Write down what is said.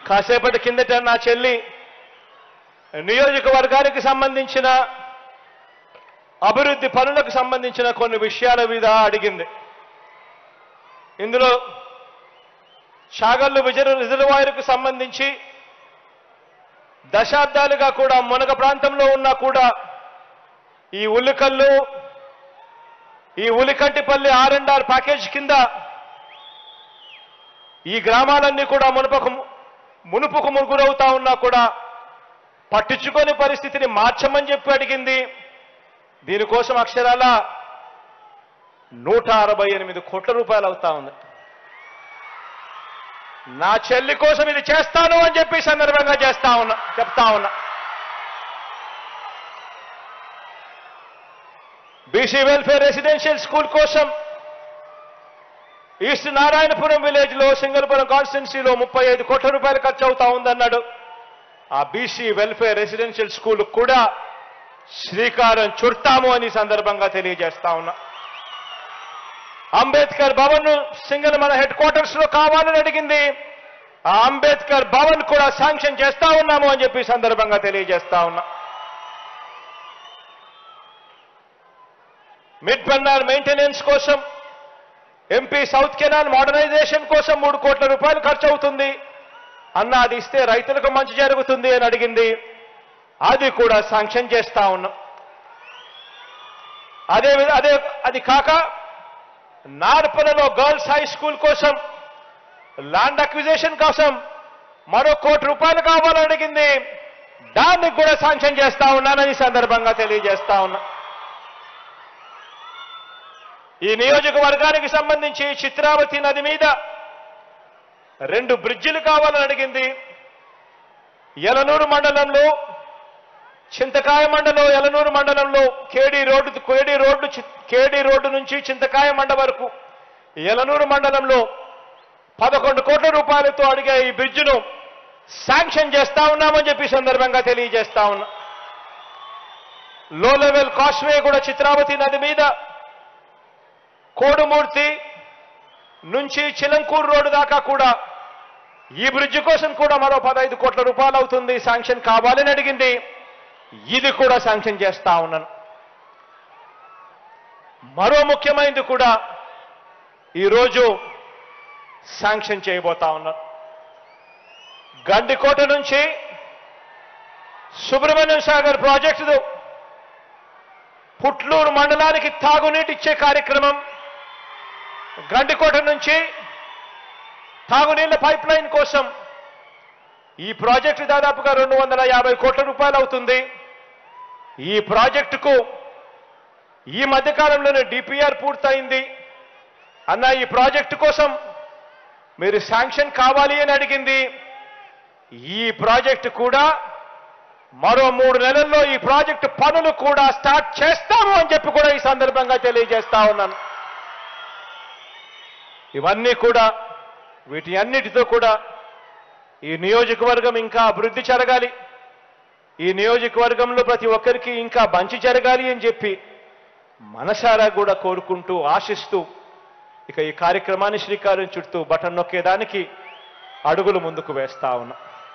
కాసేపటి కిందట నా చెల్లి నియోజకవర్గానికి సంబంధించిన అభివృద్ధి పనులకు సంబంధించిన కొన్ని విషయాల మీద అడిగింది ఇందులో చాగల్లు విజయ రిజర్వాయర్కు సంబంధించి దశాబ్దాలుగా కూడా మునగ ప్రాంతంలో ఉన్నా కూడా ఈ ఉల్లికల్లు ఈ Ulikantipalli R and R package కింద ఈ గ్రామాలన్నీ కూడా మునుపకు మునుపుకు మునుగురవుతా ఉన్నా కూడా పట్టించుకొని పరిస్థితిని మార్చమని చెప్పి అడిగింది దీనికోసం అక్షరాల నూట అరవై ఎనిమిది కోట్ల రూపాయలు అవుతా ఉంది నా చెల్లి కోసం ఇది చేస్తాను అని చెప్పి ఈ సందర్భంగా చేస్తా ఉన్నా చెప్తా ఉన్నా బీసీ వెల్ఫేర్ రెసిడెన్షియల్ స్కూల్ కోసం ఈస్ట్ నారాయణపురం విలేజ్ లో సింగల్పురం కాన్స్టిట్యున్సీలో ముప్పై ఐదు కోట్ల రూపాయలు ఖర్చు అవుతా ఉందన్నాడు ఆ బీసీ వెల్ఫేర్ రెసిడెన్షియల్ స్కూల్ కూడా శ్రీకారం చుడతాము అని ఈ సందర్భంగా తెలియజేస్తా ఉన్నా అంబేద్కర్ భవన్ సింగల్ మన హెడ్ క్వార్టర్స్ లో కావాలని అడిగింది ఆ అంబేద్కర్ భవన్ కూడా శాంక్షన్ చేస్తా ఉన్నాము అని చెప్పి ఈ సందర్భంగా తెలియజేస్తా ఉన్నా మిడ్ పన్నార్ మెయింటెనెన్స్ కోసం ఎంపీ సౌత్ కెనాల్ మోడర్నైజేషన్ కోసం మూడు కోట్ల రూపాయలు ఖర్చు అవుతుంది అన్న అది ఇస్తే రైతులకు మంచి జరుగుతుంది అని అడిగింది అది కూడా శాంక్షన్ చేస్తా ఉన్నాం అదే విధ- అదే అది కాక నార్పలలో గర్ల్స్ హై స్కూల్ కోసం ల్యాండ్ అక్విజిషన్ కోసం మరో కోటి రూపాయలు కావాలని అడిగింది దానికి కూడా శాంక్షన్ చేస్తా ఉన్నానని ఈ సందర్భంగా తెలియజేస్తా ఉన్నా ఈ నియోజకవర్గానికి సంబంధించి చిత్రావతి నది మీద రెండు బ్రిడ్జిలు కావాలని అడిగింది యలనూరు మండలంలో చింతకాయ మండలం యలనూరు మండలంలో కేడి రోడ్డు కేడి రోడ్డు చి- కేడి రోడ్డు నుంచి చింతకాయ మండ వరకు యలనూరు మండలంలో పదకొండు కోట్ల రూపాయలతో అడిగే ఈ బ్రిడ్జిను శాంక్షన్ చేస్తా ఉన్నామని చెప్పి ఈ సందర్భంగా తెలియజేస్తా ఉన్నా లో లెవెల్ కాస్ట్వే కూడా చిత్రావతి నది మీద కోడుమూర్తి నుంచి చిలంకూరు రోడ్డు దాకా కూడా ఈ బ్రిడ్జి కోసం కూడా మరో పదహైదు కోట్ల రూపాయలు అవుతుంది శాంక్షన్ కావాలని అడిగింది ఇది కూడా శాంక్షన్ చేస్తా ఉన్నాను మరో ముఖ్యమైనది కూడా ఈరోజు శాంక్షన్ చేయబోతా ఉన్నాను గండికోట నుంచి సుబ్రహ్మణ్యం సాగర్ ప్రాజెక్టు పుట్లూరు మండలానికి తాగునీటి ఇచ్చే కార్యక్రమం గండికోట నుంచి తాగునీళ్ల పైప్ లైన్ కోసం ఈ ప్రాజెక్టు దాదాపుగా రెండు వందల యాభై కోట్ల రూపాయలు అవుతుంది ఈ ప్రాజెక్టుకు ఈ మధ్యకాలంలోనే డిపిఆర్ పూర్తయింది అన్న ఈ ప్రాజెక్టు కోసం మీరు శాంక్షన్ కావాలి అని అడిగింది ఈ ప్రాజెక్టు కూడా మరో మూడు నెలల్లో ఈ ప్రాజెక్టు పనులు కూడా స్టార్ట్ చేస్తాము అని చెప్పి కూడా ఈ సందర్భంగా తెలియజేస్తా ఉన్నాను ఇవన్నీ కూడా వీటి అన్నిటితో కూడా ఈ నియోజకవర్గం ఇంకా అభివృద్ధి జరగాలి ఈ నియోజకవర్గంలో ప్రతి ఒక్కరికి ఇంకా మంచి జరగాలి అని చెప్పి మనసారా కూడా కోరుకుంటూ ఆశిస్తూ ఇక ఈ కార్యక్రమాన్ని శ్రీకారం చుట్టూ బటన్ నొక్కేదానికి అడుగులు ముందుకు వేస్తా ఉన్నా